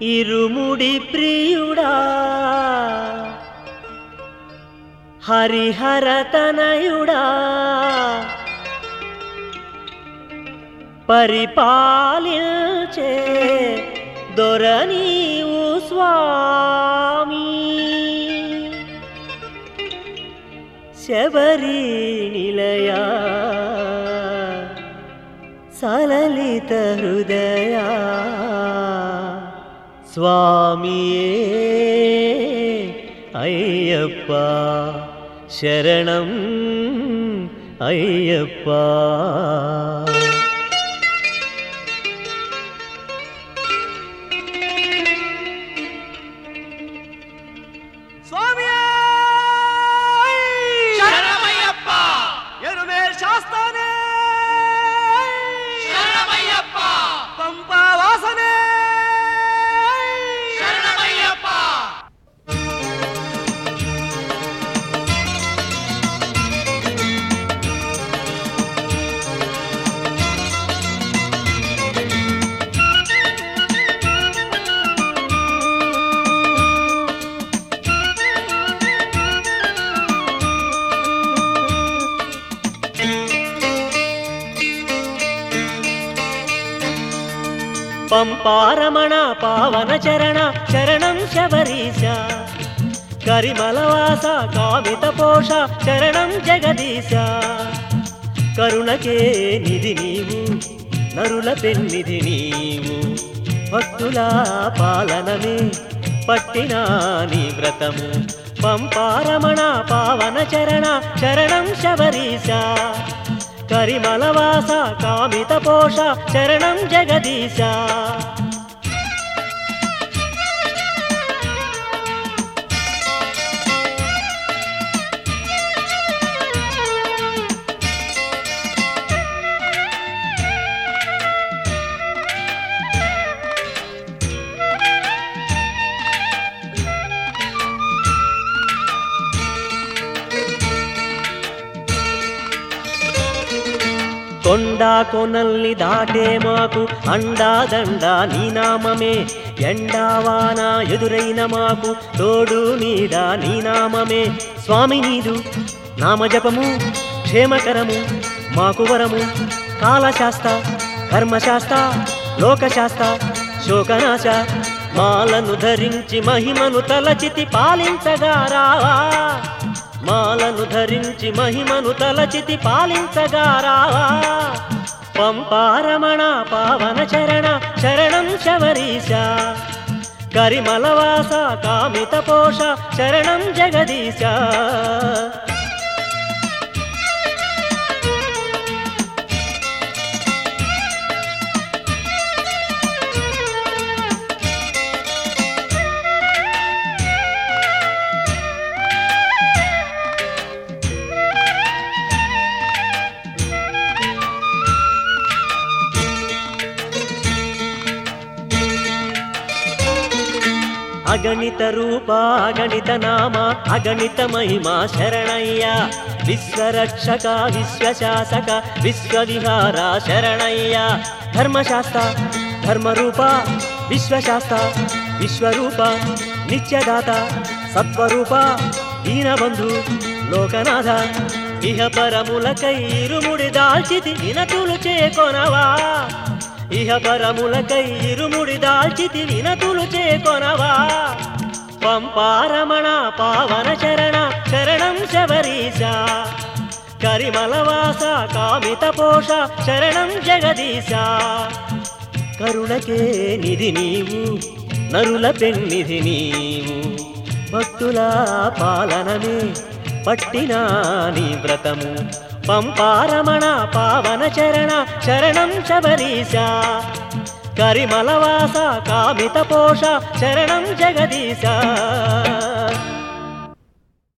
ఇరుముడి ప్రియుడా హరిహరతనయుడా పరిపాలించే దొరనీవు స్వామి శబరి నిలయా సలలిత హృదయా స్వామియే అయ్యప్ప శరణం అయ్యప్ప స్వామి శరణమయ్యప్ప ఎరుమే శాస్తానే శరణమయ్యప్ప పంపా వాసనే శరణమయ్యప్ప పంపారమణ పావన చరణ శరణం శబరీశ కరిమలవాస కామిత పోష శరణం జగదీశ కరుణకే నిధి నీవు నరుల పెన్నిధి నీవు భక్తుల పాలనమే పట్టిన నీ వ్రతము పంపారమణ పావన చరణ శరణం శబరీశ కరిమలవాస కామిత పోష శరణం జగదీశ కొండా కొనల్ని దాటే మాకు అండాదండా నీ నామమే ఎండావాన ఎదురైన మాకు తోడు నీడా నీ నామమే స్వామి నీదు నామజపము క్షేమకరము మాకు వరము కాలశాస్త కర్మశాస్త లోకశాస్త శోకనాశ మాలను ధరించి మహిమను తలచితి పాలించగా రావా మాలను ధరించి మహిమను తలచితి పాలించగా రావా పంపారమణ పావన చరణ శరణం శబరీశ కరిమలవాస కామిత పోష శరణం జగదీశ అగణిత రూప అగణిత నామ అగణిత మహిమా శరణయ్య విశ్వరక్షక విశ్వశాసక విశ్వవిహార శరణయ్య ధర్మశాస్త్ర ధర్మరూప విశ్వశాస్త్ర విశ్వరూప నిత్యదాత సత్వరూప దీనబంధు లోకనాథ ఇహ పరములకై ఇరుముడి దాల్చితి వినతులు చేకొనవా ఇహ పరములకై ఇరుముడి దాల్చితి వినతులు చేకొనవా పంపారమణ పావన చరణ శరణం శబరీశ కరిమలవాస కామిత పోష శరణం జగదీశ కరుణకే నిధి నీవు నరుల పెన్నిధి నీవు భక్తుల పాలనమే పట్టిన నీ వ్రతము పంపారమణ పావన చరణ శరణం శబరీశ కరిమలవాస కామిత పోష శరణం జగదీశ